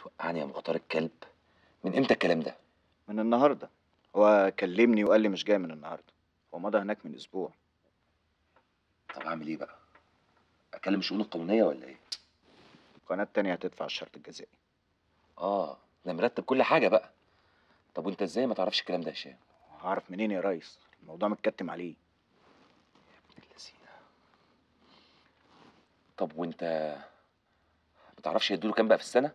توقعني يا مختار الكلب من امتى الكلام ده من النهارده هو كلمني وقال لي مش جاي من النهارده هو مضى هناك من اسبوع طب اعمل ايه بقى اكلم الشؤون القانونيه ولا ايه القناه التانية هتدفع الشرط الجزائي اه ده مرتب كل حاجه بقى طب وانت ازاي ما تعرفش الكلام ده يا هشام هعرف منين يا ريس الموضوع متكتم عليه ابن اللذينه طب وانت ما تعرفش يدوله كام بقى في السنه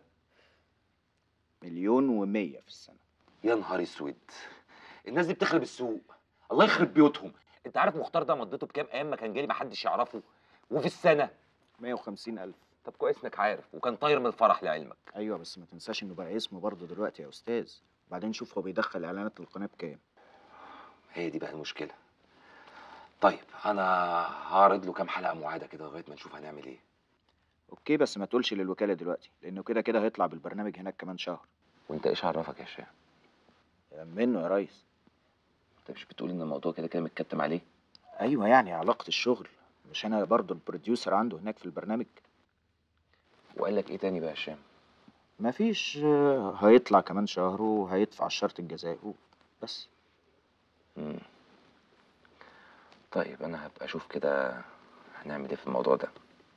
مليون ومية في السنة يا نهار اسود الناس دي بتخرب السوق الله يخرب بيوتهم انت عارف مختار ده مضيته بكام ايام ما كان جالي ما حدش يعرفه وفي السنه مية وخمسين ألف طب كويس انك عارف وكان طاير من الفرح لعلمك أيوة بس ما تنساش إنه بقى اسمه برضه دلوقتي يا أستاذ وبعدين شوف هو بيدخل إعلانات للقناة بكام هي دي بقى المشكله طيب انا هعرض له كام حلقه معاده كده لغايه ما نشوف هنعمل ايه أوكي بس ما تقولش للوكالة دلوقتي لأنه كده كده هيطلع بالبرنامج هناك كمان شهر وانت ايش عرفك يا هشام منه يا ريس انت مش بتقول ان الموضوع كده كده متكتم عليه أيوة يعني علاقة الشغل مش أنا برضه البروديوسر عنده هناك في البرنامج وقال لك ايه تاني بقى يا هشام مفيش آه، هيطلع كمان شهر وهيدفع الشرط الجزائي بس مم. طيب انا هبقى اشوف كده هنعمل ايه في الموضوع ده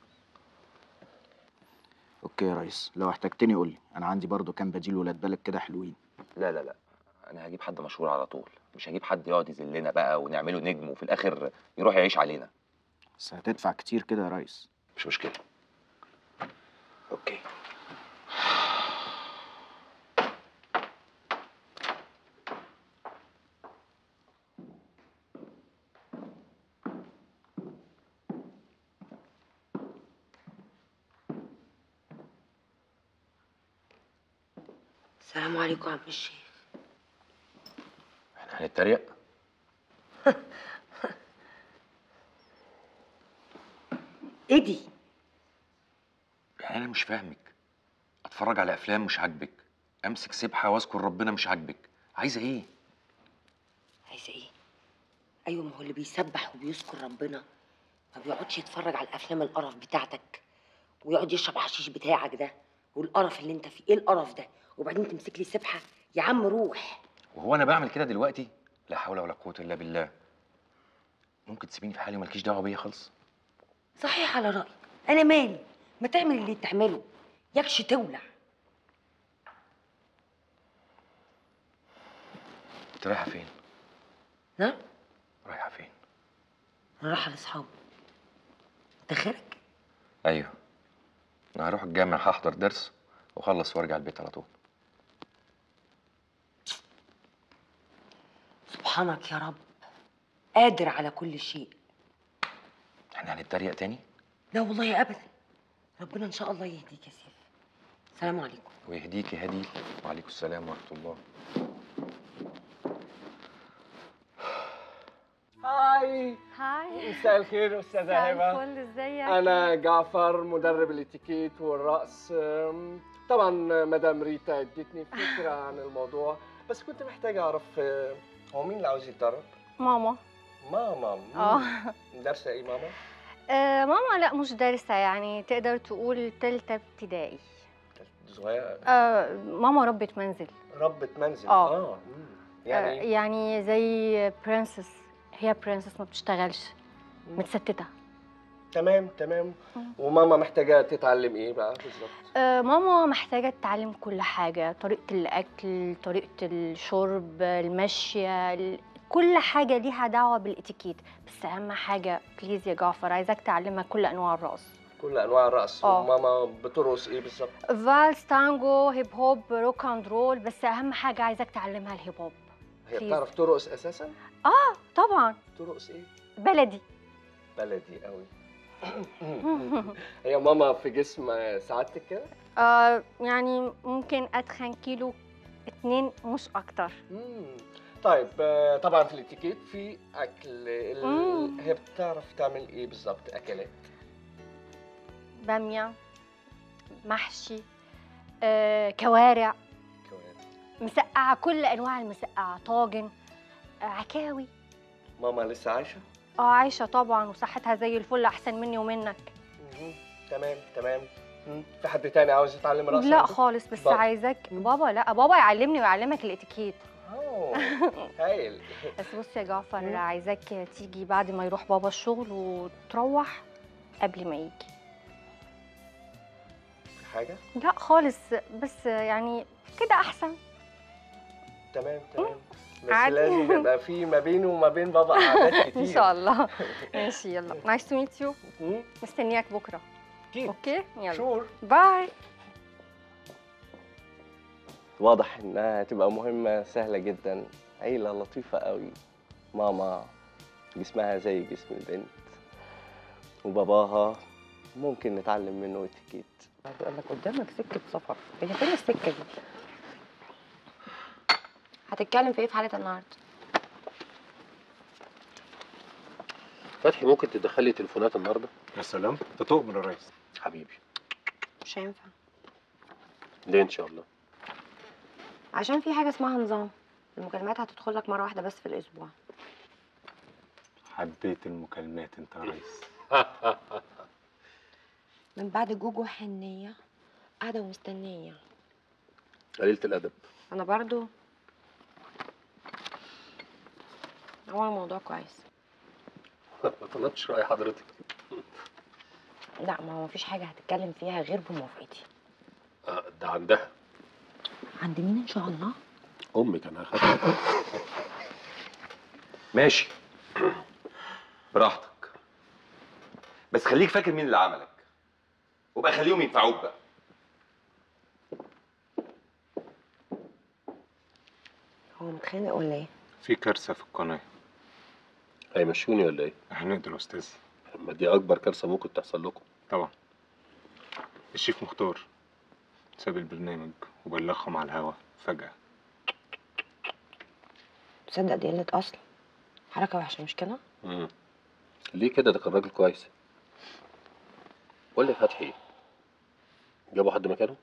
اوكي يا ريس لو احتجتني قول لي انا عندي برضو كام بديل ولاد بالك كده حلوين لا لا لا انا هجيب حد مشهور على طول مش هجيب حد يقعد يذلنا بقى ونعمله نجم وفي الاخر يروح يعيش علينا بس هتدفع كتير كده يا ريس مش مشكله اوكي السلام عليكم يا عم الشيخ احنا هنتريق ايه دي يعني انا مش فاهمك اتفرج على افلام مش عاجبك امسك سبحه واذكر ربنا مش عاجبك عايزه ايه عايزه ايه ايوه ما هو اللي بيسبح وبيذكر ربنا ما بيقعدش يتفرج على الافلام القرف بتاعتك ويقعد يشرب حشيش بتاعك ده والقرف اللي انت فيه ايه القرف ده وبعدين تمسك لي سبحه يا عم روح وهو انا بعمل كده دلوقتي لا حول ولا قوه الا بالله ممكن تسيبيني في حالي ومالكيش دعوه بيا خالص صحيح على رايك انا مالي ما تعمل اللي تعمله يكش تولع انت رايحه فين ها رايحه فين انا رايحه لاصحابي انت خيرك ايوه انا هروح الجامع هحضر درس واخلص وارجع البيت على طول سبحانك يا رب قادر على كل شيء احنا هنتريق تاني لا والله ابدا ربنا ان شاء الله يهديك يا سيف السلام عليكم ويهديك يا هديل وعليكم السلام ورحمه الله هاي هاي مساء الخير استاذه مساء هبه الفل ازيك انا جعفر مدرب الاتيكيت والرقص أم، طبعا مدام ريتا ادتني فكره عن الموضوع بس كنت محتاج اعرف أه، هو مين اللي عاوز يتدرب ماما ماما اه مم. دارسه ايه ماما آه، ماما لا مش دارسة يعني تقدر تقول تالتة ابتدائي صغيره آه، ماما ربة منزل ربة منزل آه. اه مم. يعني, يعني آه يعني زي برنسس هي برنسس ما بتشتغلش مم. متستتة تمام تمام مم. وماما محتاجه تتعلم ايه بقى بالظبط آه، ماما محتاجة تتعلم كل حاجة طريقة الأكل طريقة الشرب المشي ال- كل حاجة ليها دعوة بالإتيكيت بس أهم حاجة بليز يا جعفر عايزاك تعلمها كل أنواع الرقص كل انواع الرقص آه. وماما بترقص ايه بالظبط فالس تانجو هيب هوب روك اند رول بس اهم حاجه عايزاك تعلمها الهيب هوب هي Please. بتعرف ترقص اساسا طبعا ترقص ايه بلدي بلدي قوي هي ماما في جسم سعادتك كده آه يعني ممكن اتخن كيلو اتنين مش اكتر مم. طيب آه، طبعا في الاتيكيت في اكل ال... مم. هي بتعرف تعمل ايه بالظبط اكلات باميه محشي آه كوارع كوارع مسقعه كل انواع المسقعه طاجن آه عكاوي ماما لسه عايشه اه عايشه طبعا وصحتها زي الفل احسن مني ومنك مهم. تمام تمام مم. في حد تاني عاوز يتعلم رقص لا عندك؟ خالص بس بابا. عايزاك بابا لا بابا يعلمني ويعلمك الاتيكيت اوه هايل بس بص يا جعفر مم. عايزاك تيجي بعد ما يروح بابا الشغل وتروح قبل ما يجي في حاجه لا خالص بس يعني كده احسن تمام تمام بس عادي. لازم يبقى في ما بينه وما بين بابا قعدات كتير ان شاء الله ماشي يلا نايس تو ميت يو مم. مستنياك بكره اكيد اوكي يلا شور باي واضح انها هتبقى مهمة سهلة جدا عيلة لطيفة قوي ماما جسمها زي جسم البنت وباباها ممكن نتعلم منه اتيكيت بيقول لك قدامك سكه سفر هي فين السكه دي هتتكلم في ايه في حاله النهارده فتحي ممكن تدخلي تليفونات النهارده يا سلام انت تؤمن يا ريس حبيبي مش هينفع ليه ان شاء الله عشان في حاجه اسمها نظام المكالمات هتدخل لك مره واحده بس في الاسبوع حبيت المكالمات انت يا ريس من بعد جوجو حنيه قاعده ومستنيه قليلة الادب انا برضو هو الموضوع كويس ما طلبتش راي حضرتك لا ما هو مفيش حاجه هتتكلم فيها غير بموافقتي آه، ده عندها عند مين ان شاء الله امك انا هاخدها ماشي براحتك بس خليك فاكر مين اللي عملك وبقى خليهم ينفعوك بقى هو متخانق ولا ايه في كارثه في القناه هيمشوني ولا ايه؟ هنقدر يا استاذ ما دي اكبر كارثه ممكن تحصل لكم طبعا الشيف مختار ساب البرنامج وبلغهم على الهوا فجأة تصدق دي قله اصل حركه وحشه مش كده مم. ليه كده ده كان راجل كويس قول لي فتحي جابوا حد مكانه؟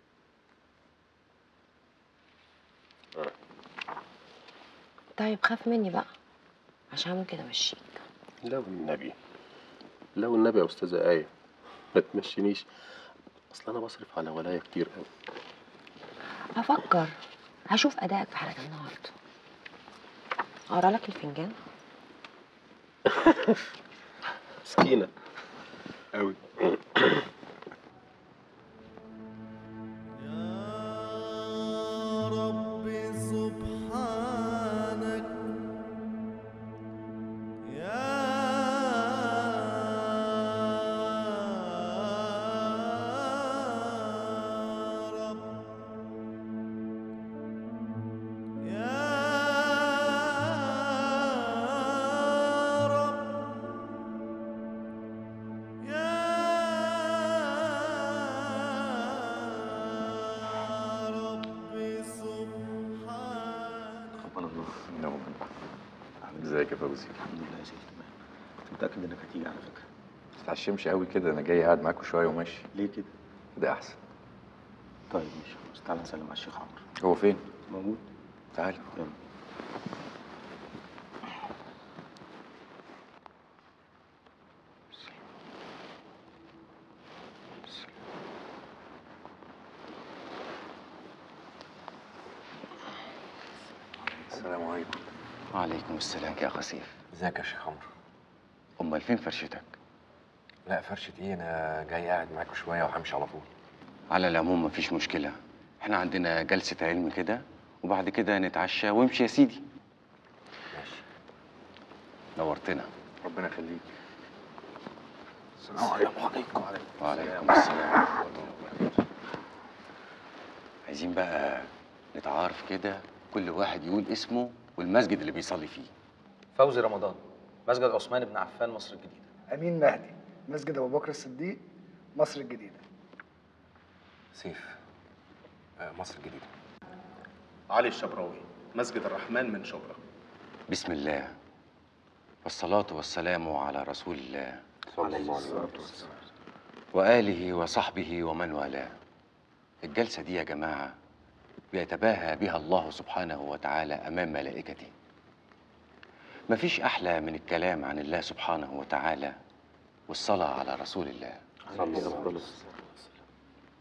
طيب خاف مني بقى عشان ممكن امشيك لا والنبي لا والنبي يا استاذه ايه ما تمشينيش اصل انا بصرف على ولايه كتير قوي هفكر هشوف ادائك في حلقه النهارده اقرا لك الفنجان مسكينه قوي يا رب سبحانك يا رب يا رب يا رب سبحانك تقبل الله نعم ازيك يا فوزي الحمد لله يا سيدي تمام كنت متأكد انك هتيجي على فكرة ما تتعشمش قوي كده انا جاي قاعد معاكم شويه وماشي ليه كده؟ ده احسن طيب ماشي خلاص تعالى نسلم على الشيخ عمرو هو فين موجود تعال يلا السلام عليكم وعليكم السلام يا خسيف ازيك يا شيخ عمرو امال فين فرشتك لا فرشه ايه انا جاي قاعد معاكم شويه وهمشي على طول على العموم مفيش مشكله احنا عندنا جلسه علم كده وبعد كده نتعشى وامشي يا سيدي ماشي نورتنا ربنا يخليك السلام عليكم وعليكم وعليكم السلام عايزين بقى نتعارف كده كل واحد يقول اسمه والمسجد اللي بيصلي فيه فوزي رمضان مسجد عثمان بن عفان مصر الجديدة أمين مهدي مسجد أبو بكر الصديق مصر الجديدة سيف آه، مصر الجديده علي الشبراوي مسجد الرحمن من شبرا بسم الله والصلاة والسلام على رسول الله صلى الله عليه وسلم وآله وصحبه ومن والاه الجلسة دي يا جماعة بيتباهى بها الله سبحانه وتعالى أمام ملائكته مفيش أحلى من الكلام عن الله سبحانه وتعالى والصلاة على رسول الله صلى الله عليه وسلم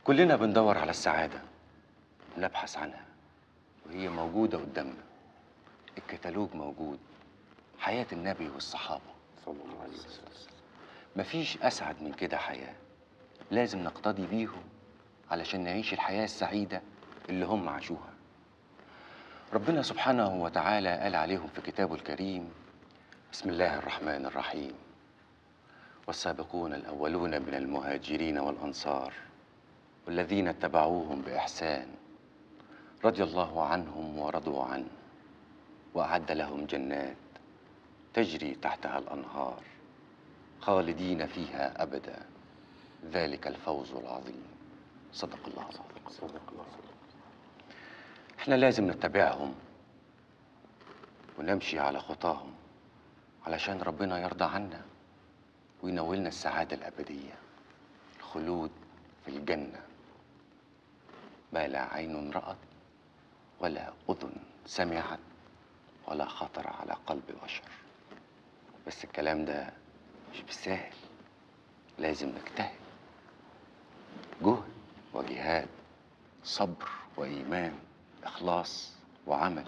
كلنا بندور على السعادة نبحث عنها وهي موجودة قدامنا الكتالوج موجود حياة النبي والصحابة صلى الله عليه وسلم مفيش أسعد من كده حياة لازم نقتدي بيهم علشان نعيش الحياة السعيدة اللي هم عاشوها ربنا سبحانه وتعالى قال عليهم في كتابه الكريم بسم الله الرحمن الرحيم والسابقون الأولون من المهاجرين والأنصار والذين اتبعوهم بإحسان رضي الله عنهم ورضوا عنه وأعد لهم جنات تجري تحتها الأنهار خالدين فيها أبدا ذلك الفوز العظيم صدق الله العظيم صدق الله احنا لازم نتبعهم ونمشي على خطاهم علشان ربنا يرضى عنا وينولنا السعادة الأبدية الخلود في الجنة ما لا عين رأت ولا أذن سمعت ولا خطر على قلب بشر بس الكلام ده مش بالسهل لازم نجتهد جهد وجهاد صبر وإيمان إخلاص وعمل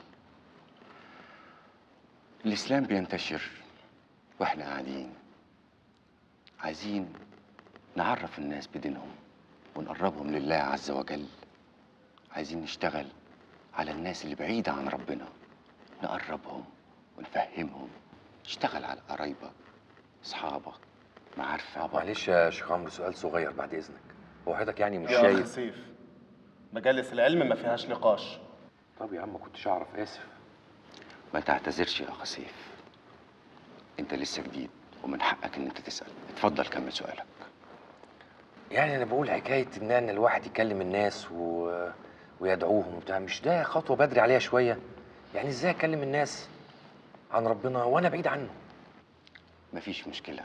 الإسلام بينتشر وإحنا قاعدين عايزين نعرف الناس بدينهم ونقربهم لله عز وجل عايزين نشتغل على الناس اللي بعيدة عن ربنا نقربهم ونفهمهم نشتغل على قرايبك أصحابك معارفك معلش يا شيخ عمرو سؤال صغير بعد إذنك هو حضرتك يعني مش يا أخ شايف سيف مجالس العلم ما فيهاش نقاش طب يا عم ما كنتش أعرف آسف ما تعتذرش يا أخ سيف أنت لسه جديد ومن حقك إن أنت تسأل اتفضل كمل سؤالك يعني انا بقول حكايه ان ان الواحد يكلم الناس و... ويدعوهم وبتاع مش ده خطوه بدري عليها شويه يعني ازاي اكلم الناس عن ربنا وانا بعيد عنه مفيش مشكلة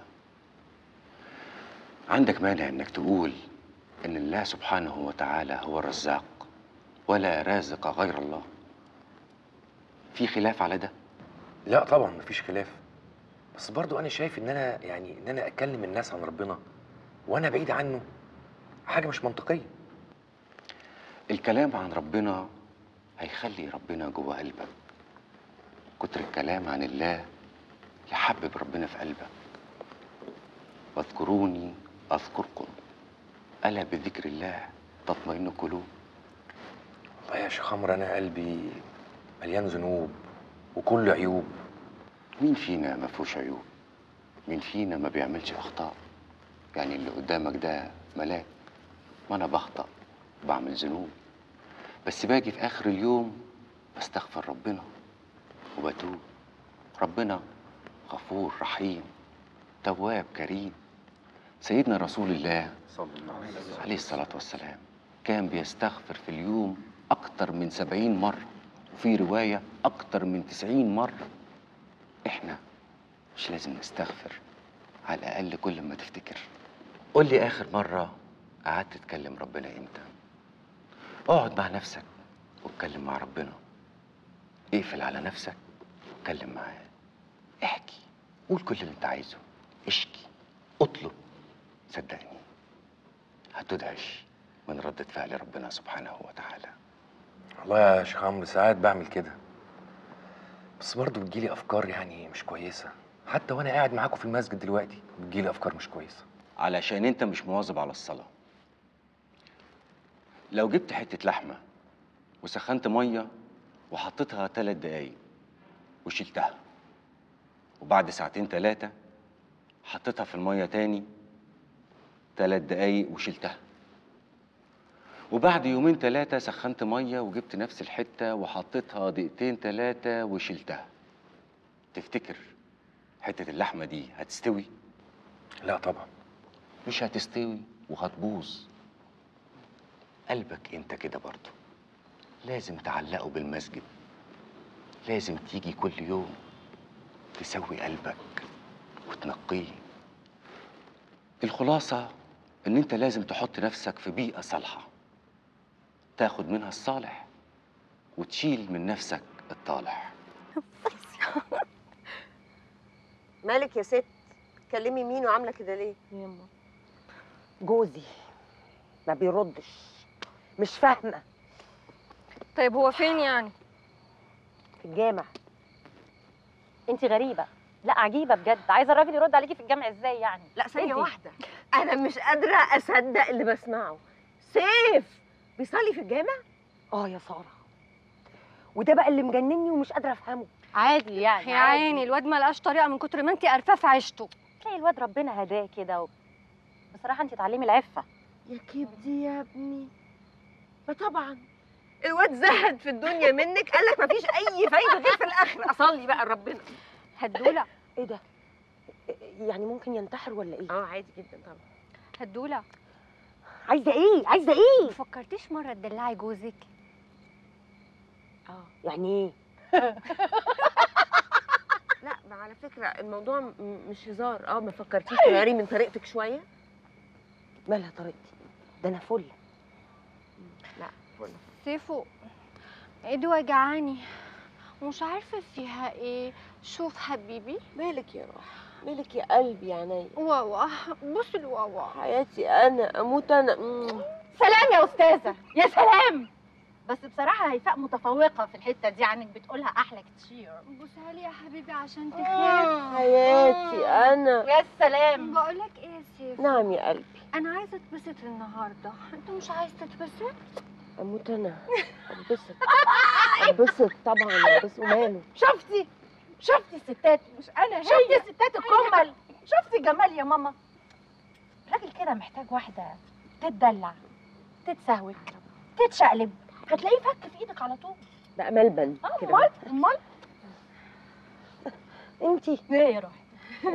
عندك مانع إنك تقول إن الله سبحانه وتعالى هو الرزاق ولا رازق غير الله في خلاف على ده لا طبعا مفيش خلاف بس برضو انا شايف ان انا يعني ان انا اكلم الناس عن ربنا وانا بعيد عنه حاجه مش منطقيه الكلام عن ربنا هيخلي ربنا جوه قلبك كتر الكلام عن الله يحبب ربنا في قلبك واذكروني اذكركم الا بذكر الله تطمئن القلوب والله يا شيخ عمرو انا قلبي مليان ذنوب وكل عيوب مين فينا ما فيهوش عيوب مين فينا ما بيعملش اخطاء يعني اللي قدامك ده ملاك ما انا بخطأ بعمل ذنوب بس باجي في اخر اليوم بستغفر ربنا وبتوب ربنا غفور رحيم تواب كريم سيدنا رسول الله صلى الله عليه وسلم عليه الصلاة والسلام كان بيستغفر في اليوم أكتر من سبعين مرة وفي رواية أكتر من تسعين مرة إحنا مش لازم نستغفر على الأقل كل ما تفتكر قول لي آخر مرة قعدت تكلم ربنا إمتى اقعد مع نفسك واتكلم مع ربنا اقفل على نفسك واتكلم معاه احكي قول كل اللي انت عايزه اشكي اطلب صدقني هتدهش من ردة فعل ربنا سبحانه وتعالى والله يا شيخ عمرو ساعات بعمل كده بس برضه بتجيلي افكار يعني مش كويسه حتى وانا قاعد معاكم في المسجد دلوقتي بتجيلي افكار مش كويسه علشان انت مش مواظب على الصلاة لو جبت حتة لحمة وسخنت مية وحطيتها تلات دقايق وشلتها وبعد ساعتين تلاتة حطيتها في المية تاني تلات دقايق وشلتها وبعد يومين تلاتة سخنت مية وجبت نفس الحتة وحطيتها دقيقتين تلاتة وشلتها تفتكر حتة اللحمة دي هتستوي؟ لا طبعا مش هتستوي وهتبوظ قلبك انت كده برضه لازم تعلقه بالمسجد لازم تيجي كل يوم تسوي قلبك وتنقيه الخلاصة ان انت لازم تحط نفسك في بيئة صالحة تاخد منها الصالح وتشيل من نفسك الطالح مالك يا ست تكلمي مين وعامله كده ليه جوزي ما بيردش مش فاهمه طيب هو فين يعني في الجامع انت غريبه لا عجيبه بجد عايزه الراجل يرد عليكي في الجامع ازاي يعني لا ثانيه إيه دي؟ واحده انا مش قادره اصدق اللي بسمعه سيف بيصلي في الجامع اه يا ساره وده بقى اللي مجنني ومش قادره افهمه عادي يعني يا عادي. عيني الواد ما لقاش طريقه من كتر ما انت قرفاه في عيشته تلاقي الواد ربنا هداه كده و... بصراحه انت اتعلمي العفه يا كبدي يا ابني ما طبعا الواد زهد في الدنيا منك قال لك مفيش اي فايده غير في الاخر اصلي بقى لربنا هدوله ايه ده يعني ممكن ينتحر ولا ايه اه عادي جدا طبعا هدوله عايزه ايه عايزه ايه ما فكرتيش مره تدلعي جوزك اه يعني ايه لا ما على فكره الموضوع م- مش هزار اه ما فكرتيش تغيري من طريقتك شويه مالها طريقتي ده انا فل لا فل سيفو ايدي وجعاني ومش عارفه فيها ايه شوف حبيبي مالك يا روح مالك يا قلبي يا عينيا واوا بص الواوا حياتي انا اموت انا مم. سلام يا استاذه يا سلام بس بصراحه هيفاء متفوقه في الحته دي عنك بتقولها احلى كتير بصها لي يا حبيبي عشان تخاف حياتي انا يا سلام بقول لك ايه يا سيف نعم يا قلبي انا عايزه اتبسط النهارده انت مش عايز تتبسط اموت انا اتبسط اتبسط طبعا اتبسط وماله شفتي شفتي الستات مش انا هي شفتي الستات الكمل شفتي جمال يا ماما الراجل كده محتاج واحده تتدلع تتسهوك تتشقلب هتلاقيه فك في ايدك على طول بقى ملبن اه كده امال امال انتي ايه يا روحي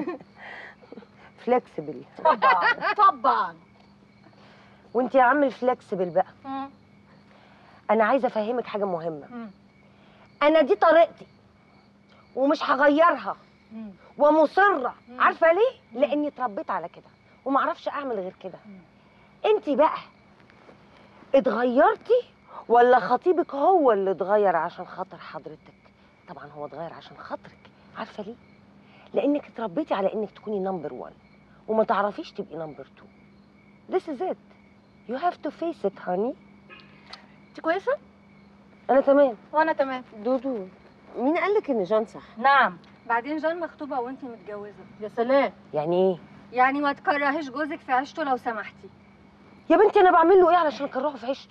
فلكسبل طبعا طبعا وانت يا عم الفلكسبل بقى مم. انا عايزه افهمك حاجه مهمه مم. انا دي طريقتي ومش هغيرها مم. ومصره مم. عارفه ليه لاني اتربيت على كده وما اعرفش اعمل غير كده انت بقى اتغيرتي ولا خطيبك هو اللي اتغير عشان خاطر حضرتك طبعا هو اتغير عشان خاطرك عارفه ليه لانك اتربيتي على انك تكوني نمبر 1 وما تعرفيش تبقي نمبر 2 This is it you have to face it honey انت كويسه انا تمام وانا تمام دودو مين قال لك ان جان صح نعم بعدين جان مخطوبه وانت متجوزه يا سلام يعني ايه يعني ما تكرهيش جوزك في عيشته لو سمحتي يا بنتي انا بعمل له ايه علشان اكرهه في عيشته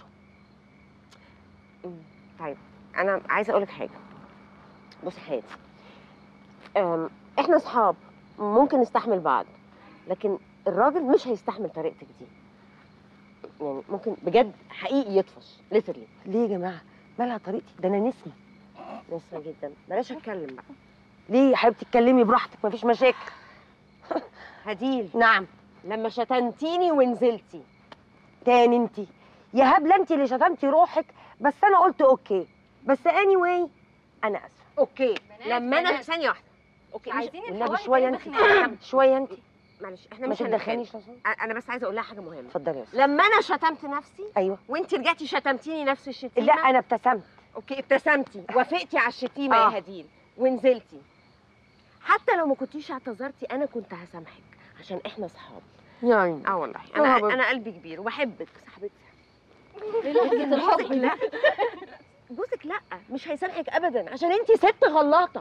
طيب انا عايزه اقول لك حاجه بصي حياتي أم، احنا اصحاب ممكن نستحمل بعض لكن الراجل مش هيستحمل طريقتك دي يعني ممكن بجد حقيقي يطفش ليترلي ليه يا جماعه مالها طريقتي ده انا نسمه نسمه جدا بلاش اتكلم بقى ليه يا حبيبتي اتكلمي براحتك مفيش مشاكل هديل نعم لما شتمتيني ونزلتي تاني انتي يا هبله انتي اللي شتمتي روحك بس انا قلت اوكي بس اني واي انا اسفه اوكي لما انا بنات. ثانيه واحده اوكي مش عايزين النبي الحوار شويه يبقى انت بخناقة. شويه انت معلش احنا ما مش تتدخليش هنتخانق. انا بس عايزه اقول لها حاجه مهمه اتفضلي يا أستاذ. لما انا شتمت نفسي ايوه وانت رجعتي شتمتيني نفس الشتيمه لا انا ابتسمت اوكي ابتسمتي وافقتي على الشتيمه آه. يا هديل ونزلتي حتى لو ما كنتيش اعتذرتي انا كنت هسامحك عشان احنا اصحاب يعني اه والله يا انا حبيبتي. انا قلبي كبير وبحبك صاحبتي لحظة الحب. جوزك لا جوزك لا مش هيسامحك ابدا عشان انت ست غلاطه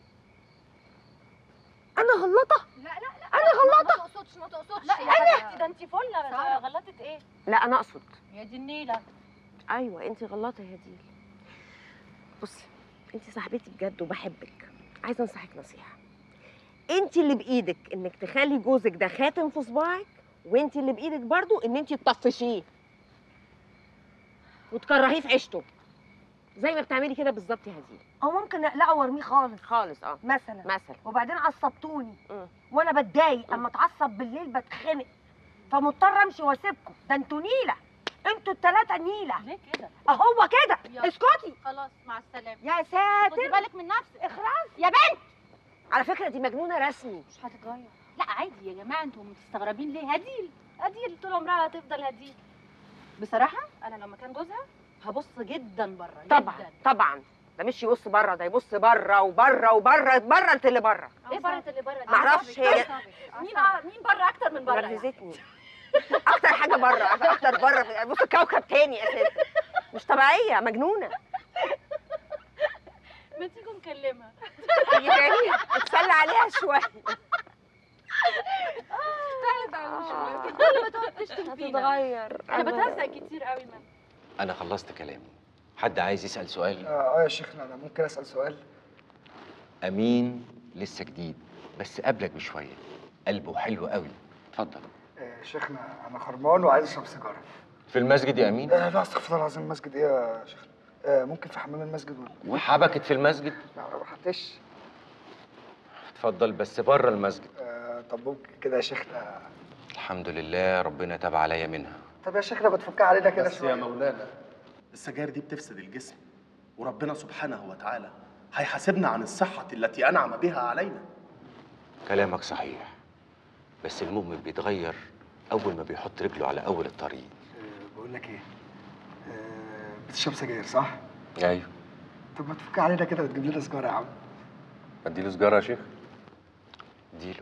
انا غلطه لا لا لا انا غلطه ما تقصدش ما تقصدش لا يا انا حاجة. ده انت فله غلطت ايه لا انا اقصد يا دي النيله ايوه انت غلطه يا هديل بصي انت صاحبتي بجد وبحبك عايزه انصحك نصيحه انت اللي بايدك انك تخلي جوزك ده خاتم في صباعك وانت اللي بايدك برضو ان انت تطفشيه وتكرهيه في عيشته زي ما بتعملي كده بالظبط يا هديل او ممكن اقلعه وارميه خالص خالص اه مثلا مثلا وبعدين عصبتوني مم. وانا بتضايق اما اتعصب بالليل بتخنق فمضطر امشي واسيبكم ده انتوا نيله انتوا الثلاثه نيله ليه كده اهو كده يلا. اسكتي خلاص مع السلامه يا خدي ساتر بالك من نفسك اخراج يا بنت على فكره دي مجنونه رسمي مش هتتغير لا عادي يا جماعه انتوا مستغربين ليه هديل هديل طول عمرها هتفضل هديل بصراحه انا لو مكان جوزها هبص جدا بره طبعا جدا. طبعا ده مش يبص بره ده يبص بره وبره وبره بره انت اللي بره ايه بره اللي بره دي؟ معرفش هي مين مين بره اكتر من بره يعني؟ نرفزتني اكتر حاجه بره اكتر بره بص كوكب تاني اساسا مش طبيعيه مجنونه ما تيجوا نكلمها تيجي تاني اتسلى عليها شويه تعالي تعالي شويه كل ما تقعد تشتم فينا هتتغير انا أنا- بتهزق كتير قوي ما انا خلصت كلامي حد عايز يسال سؤال اه يا شيخنا انا ممكن اسال سؤال امين لسه جديد بس قبلك بشويه قلبه حلو قوي اتفضل آه شيخنا انا خرمان وعايز اشرب سيجاره في المسجد يا امين آه لا استغفر الله العظيم المسجد ايه يا شيخنا آه ممكن في حمام المسجد ولا وحبكت في المسجد لا ما حتش اتفضل بس بره المسجد آه طب ممكن كده يا شيخنا الحمد لله ربنا تاب عليا منها طب يا شيخنا بتفكها علينا كده بس يا شويه مولانا السجاير دي بتفسد الجسم وربنا سبحانه وتعالى هيحاسبنا عن الصحة التي أنعم بها علينا كلامك صحيح بس المؤمن بيتغير اول ما بيحط رجله على اول الطريق آه بقول لك ايه آه بتشرب سجاير صح؟ ايوه طب ما تفكها علينا كده وتجيب لنا سيجاره يا عم اديله سجاره يا شيخ اديله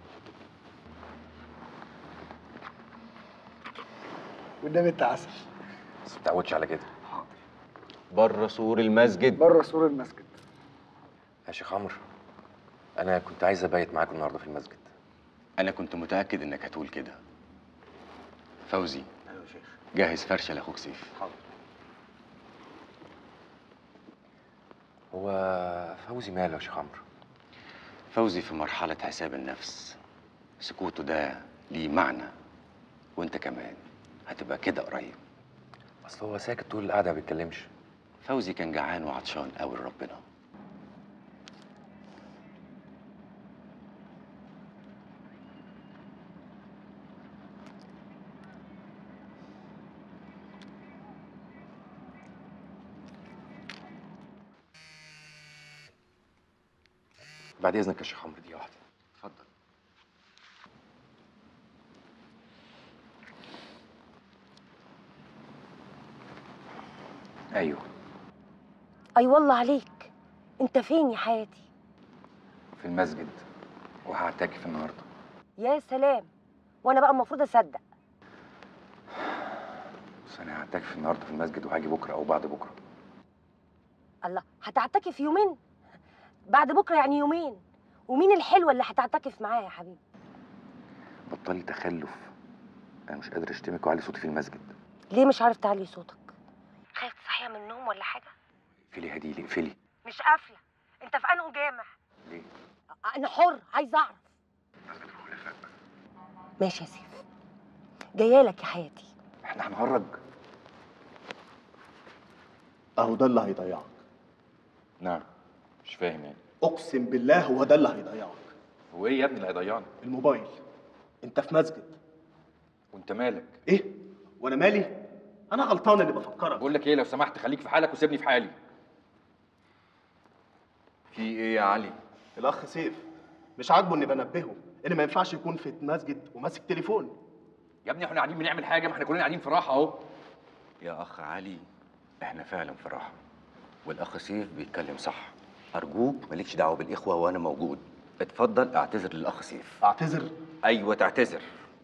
والنبي انت عسل بس ما تتعودش على كده بره سور المسجد بره سور المسجد يا شيخ عمرو انا كنت عايز ابيت معاكم النهارده في المسجد انا كنت متاكد انك هتقول كده فوزي ايوه يا شيخ جهز فرشه لاخوك سيف حاضر هو فوزي ماله يا شيخ عمرو فوزي في مرحله حساب النفس سكوته ده ليه معنى وانت كمان هتبقى كده قريب اصل هو ساكت طول القعده ما بيتكلمش فوزي كان جعان وعطشان قوي لربنا بعد اذنك يا شيخ عمرو دي واحده اتفضل ايوه اي والله عليك انت فين يا حياتي في المسجد وهعتكف النهارده يا سلام وانا بقى المفروض اصدق بس انا هعتكف النهارده في المسجد وهاجي بكره او بعد بكره الله هتعتكف يومين بعد بكره يعني يومين ومين الحلوه اللي هتعتكف معاها يا حبيبي بطلي تخلف انا مش قادر اشتمك وعلي صوتي في المسجد ليه مش عارف تعلي صوتك خايف تصحيها من النوم ولا حاجه اقفلي هديلي اقفلي مش قافله انت في انه جامع ليه انا حر عايز اعرف ماشي يا سيف جايه لك يا حياتي احنا هنهرج أهو ده اللي هيضيعك نعم مش فاهم يعني أقسم بالله هو ده اللي هيضيعك هو ايه يا ابني اللي هيضيعني الموبايل أنت في مسجد وانت مالك إيه؟ وأنا مالي؟ أنا غلطان اللي بفكرك بقول لك ايه لو سمحت خليك في حالك وسيبني في حالي في ايه يا علي الأخ سيف مش عاجبه إني بنبهه إن ما ينفعش يكون في مسجد وماسك تليفون يا ابني احنا قاعدين بنعمل حاجه ما احنا كلنا قاعدين في راحه اهو يا اخ علي احنا فعلا في راحه والاخ سيف بيتكلم صح ارجوك مالكش دعوه بالاخوه وانا موجود اتفضل اعتذر للاخ سيف أعتذر ايوه تعتذر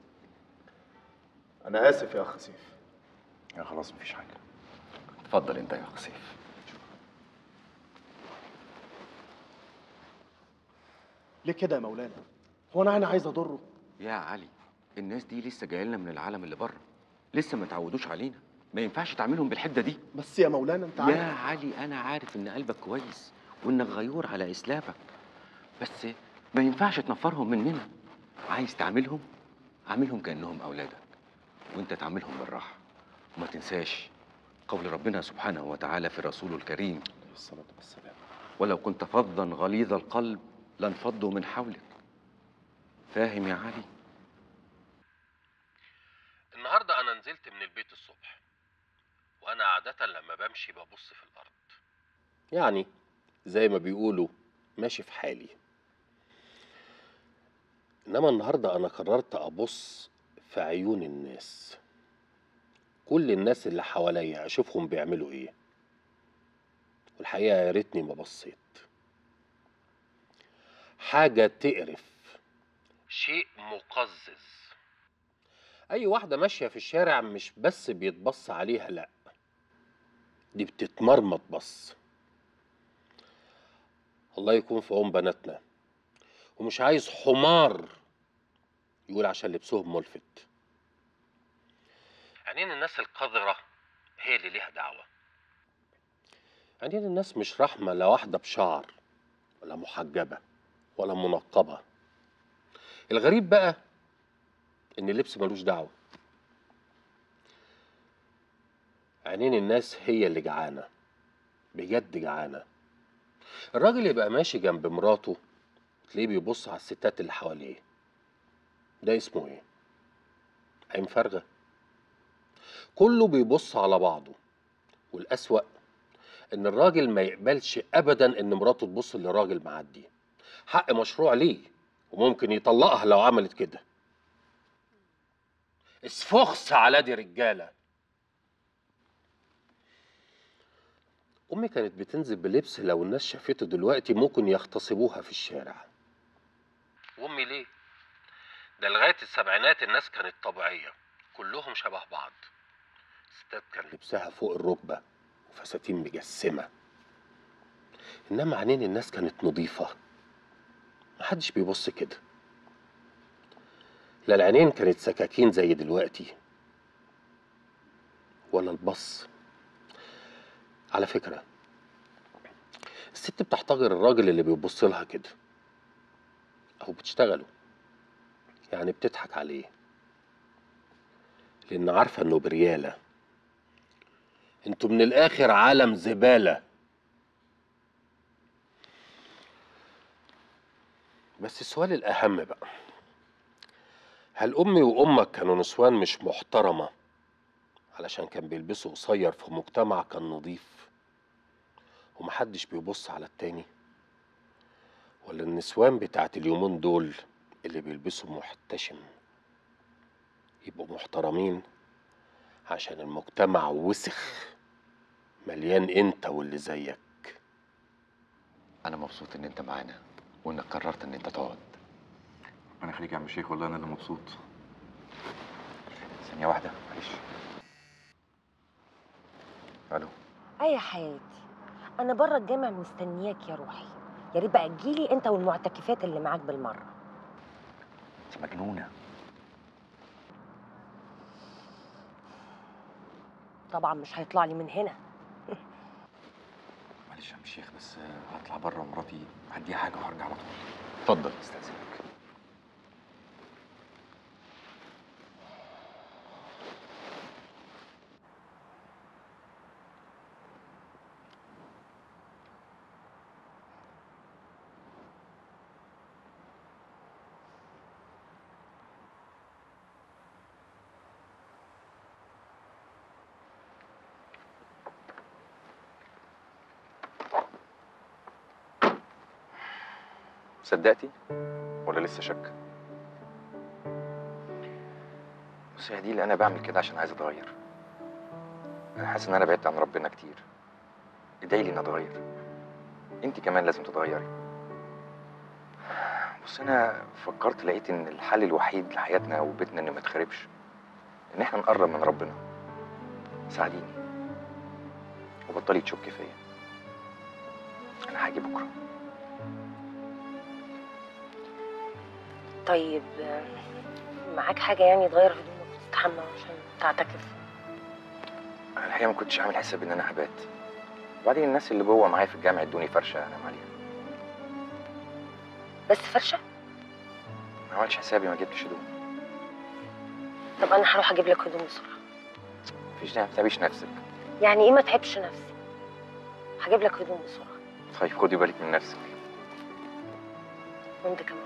أنا آسف يا أخ سيف يا خلاص مفيش حاجه اتفضل انت يا اخ سيف ليه كده يا مولانا؟ هو أنا أنا عايز أضره؟ يا علي الناس دي لسه جايه لنا من العالم اللي بره لسه ما تعودوش علينا ما ينفعش تعاملهم بالحده دي بس يا مولانا أنت يا عارف علي انا عارف ان قلبك كويس وانك غيور على اسلامك بس ما ينفعش تنفرهم مننا عايز تعاملهم عاملهم كانهم اولادك وانت تعاملهم بالراحه وما تنساش قول ربنا سبحانه وتعالى في رسوله الكريم عليه الصلاه والسلام ولو كنت فظا غليظ القلب لانفضوا من حولك فاهم يا علي النهارده انا نزلت من البيت الصبح وانا عاده لما بمشي ببص في الارض يعني زي ما بيقولوا ماشي في حالي انما النهارده انا قررت ابص في عيون الناس كل الناس اللي حواليا اشوفهم بيعملوا ايه والحقيقه يا ريتني ما بصيت حاجه تقرف شيء مقزز اي واحده ماشيه في الشارع مش بس بيتبص عليها لا دي بتتمرمط بص الله يكون في عون بناتنا ومش عايز حمار يقول عشان لبسهم ملفت عينين الناس القذرة هي اللي ليها دعوة عينين الناس مش رحمة لا واحدة بشعر ولا محجبة ولا منقبة الغريب بقى إن اللبس ملوش دعوة عينين الناس هي اللي جعانة بجد جعانة الراجل يبقى ماشي جنب مراته تلاقيه بيبص على الستات اللي حواليه ده اسمه ايه عين فارغة كله بيبص على بعضه والأسوأ إن الراجل ما يقبلش أبدا إن مراته تبص لراجل معدي حق مشروع ليه وممكن يطلقها لو عملت كده اسفخس على دي رجالة أمي كانت بتنزل بلبس لو الناس شافته دلوقتي ممكن يغتصبوها في الشارع وأمي ليه؟ ده لغاية السبعينات الناس كانت طبيعية كلهم شبه بعض الستات كان لبسها فوق الركبة وفساتين مجسمة إنما عينين الناس كانت نظيفة محدش بيبص كده لا العينين كانت سكاكين زي دلوقتي ولا البص على فكرة الست بتحتقر الراجل اللي بيبص لها كده أو بتشتغله يعني بتضحك عليه لأن عارفة إنه بريالة انتوا من الآخر عالم زبالة بس السؤال الأهم بقى هل أمي وأمك كانوا نسوان مش محترمة علشان كان بيلبسوا قصير في مجتمع كان نظيف ومحدش بيبص على التاني ولا النسوان بتاعت اليومين دول اللي بيلبسوا محتشم يبقوا محترمين عشان المجتمع وسخ مليان انت واللي زيك انا مبسوط ان انت معانا وانك قررت ان انت تقعد ربنا يخليك يا عم الشيخ والله انا اللي مبسوط ثانيه واحده معلش الو اي يا حياتي انا بره الجامع مستنياك يا روحي يا ريت بقى تجيلي انت والمعتكفات اللي معاك بالمره انت مجنونه طبعا مش هيطلع لي من هنا معلش يا عم الشيخ بس هطلع بره ومراتي هديها حاجه وهرجع على طول اتفضل استاذنك صدقتي ولا لسه شك بص يا هديل انا بعمل كده عشان عايز اتغير انا حاسس ان انا بعدت عن ربنا كتير ادعي لي اني اتغير انت كمان لازم تتغيري بص انا فكرت لقيت ان الحل الوحيد لحياتنا وبيتنا انه ما يتخربش ان احنا نقرب من ربنا ساعديني وبطلي تشكي فيا انا هاجي بكره طيب آه، معاك حاجه يعني تغير هدومك وتستحمى عشان تعتكف انا الحقيقه ما كنتش عامل حساب ان انا هبات وبعدين الناس اللي جوه معايا في الجامع ادوني فرشه انام عليها بس فرشه ما عملتش حسابي ما جبتش هدوم طب انا هروح اجيب لك هدوم بسرعه مفيش داعي ما تتعبيش نفسك يعني ايه ما تعبش نفسي هجيب لك هدوم بسرعه طيب خدي بالك من نفسك وانت كمان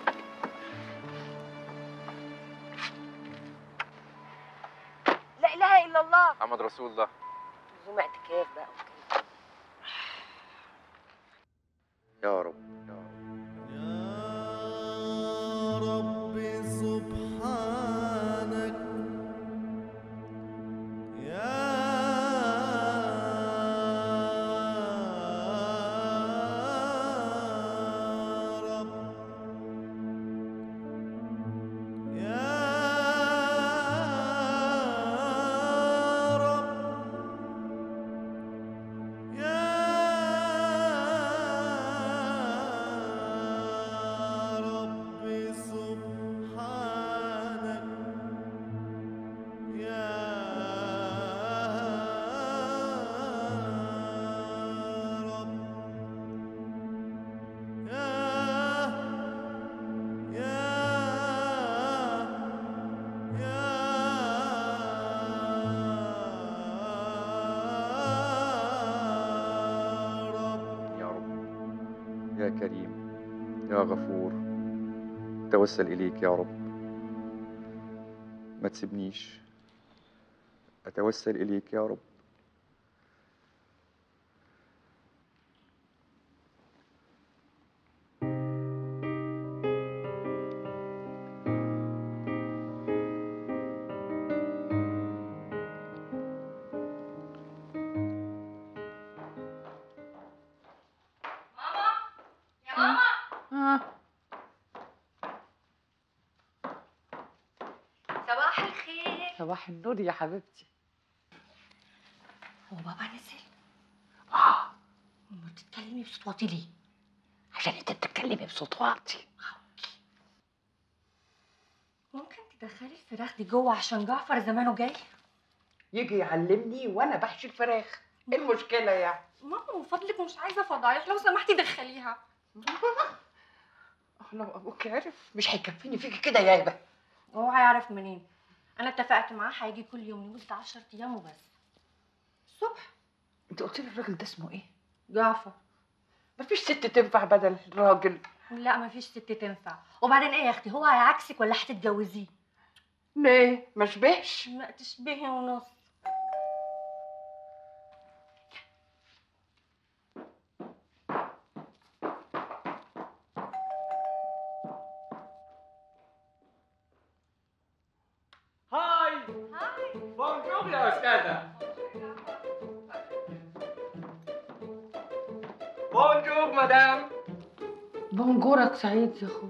لا اله الا الله محمد رسول الله لزوم اعتكاف بقى وكده يا رب رب سبحانك يا رب يا يا كريم يا غفور أتوسل إليك يا رب ما تسيبنيش أتوسل إليك يا رب يا ماما آه. صباح الخير صباح النور يا حبيبتي هو بابا نزل اه ما تتكلمي بصوت واطي ليه عشان انت بتتكلمي بصوت واطي ممكن تدخلي الفراخ دي جوه عشان جعفر زمانه جاي يجي يعلمني وانا بحشي الفراخ ايه المشكله يعني ماما من فضلك مش عايزه فضايح لو سمحتي دخليها لو ابوك عرف مش هيكفيني فيكي كده يا هبه هو هيعرف منين انا اتفقت معاه هيجي كل يوم لمده 10 ايام وبس الصبح انت قلت لي الراجل ده اسمه ايه جعفر مفيش ست تنفع بدل راجل لا مفيش ست تنفع وبعدين ايه يا اختي هو هيعكسك ولا هتتجوزيه ليه ما شبهش لا تشبهي ونص هاي بونجور يا استاذه بونجور مدام بونجورك سعيد يا اخو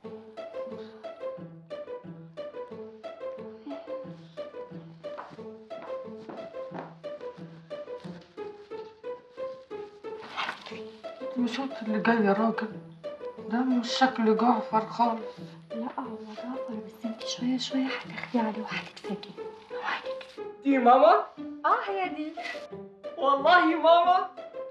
مش انت اللي جاي يا راجل ده مش شكل جعفر خالص لا هو جعفر بس انت شويه شويه هتاخدي عليه وهتتفاجئي دي ماما اه هي دي والله ماما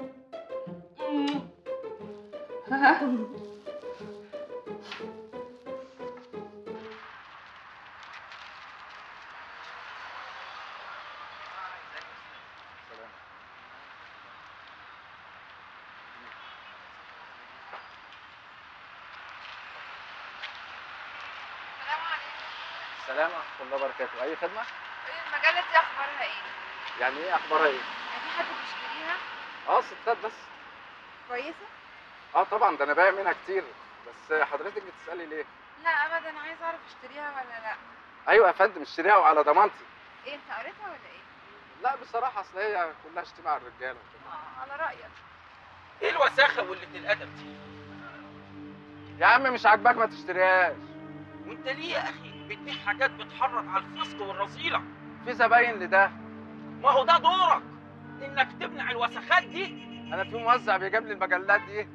السلام ورحمة الله وبركاته، أي خدمة؟ المجلة دي أخبارها إيه؟ يعني إيه أخبارها إيه؟ يعني في حد بيشتريها؟ أه ستات بس، كويسة؟ أه طبعا ده أنا بايع منها كتير، بس حضرتك بتسألي ليه؟ لا أبدا عايزة أعرف اشتريها ولا لا أيوه يا فندم اشتريها وعلى ضمانتي، إيه أنت قريتها ولا إيه؟ لا بصراحة أصل هي كلها شتيمة على الرجالة آه على رأيك ايه الوساخه وقله الادب دي يا عم مش عاجباك ما تشتريهاش وانت ليه يا اخي بتبيع حاجات بتحرض على الفسق والرذيله في زباين لده ما هو ده دورك انك تمنع الوسخات دي أنا في موزع بيجيب لي المجلات دي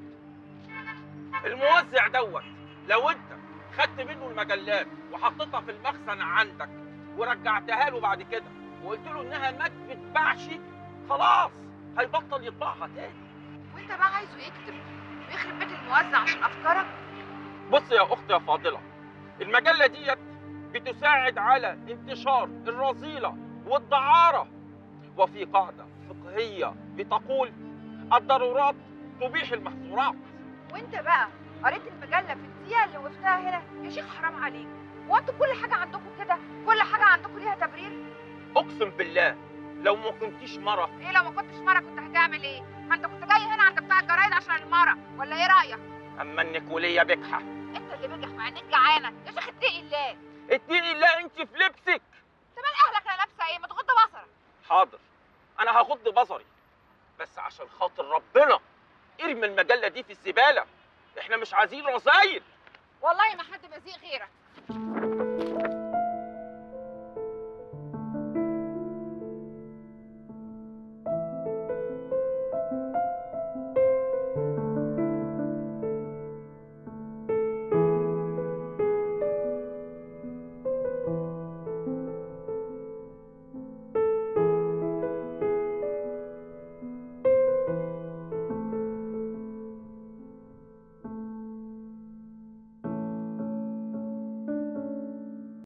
الموزع دوت لو انت خدت منه المجلات وحطيتها في المخزن عندك ورجعتها له بعد كده وقلت له انها ما بتتباعش خلاص هيبطل يطبعها تاني وأنت بقى عايزه يكتب ويخرب بيت الموزع عشان أفكارك؟ بص يا اختي يا فاضله المجله ديت بتساعد على انتشار الرذيله والدعاره وفي قاعده فقهيه بتقول الضرورات تبيح المحظورات وأنت بقى قريت المجلة في الدقيقة اللي وقفتها هنا يا شيخ حرام عليك هو انتوا كل حاجة عندكم كده كل حاجة عندكم ليها تبرير اقسم بالله لو ما كنتيش مره ايه لو ما كنتش مرة كنت هتعمل ايه ما انت كنت جاي هنا عند بتاع الجرايد عشان المرة ولا ايه رأيك اما انك وليا بجحه انت اللي بجح مع انك جعانة يا شيخ اتقي الله اتقي الله انت في لبسك انت مال اهلك انا لابسة ايه ما تغض بصرك حاضر انا هغض بصري بس عشان خاطر ربنا ارمي المجله دي في الزباله احنا مش عايزين رذايل والله ما حد بذيء غيرك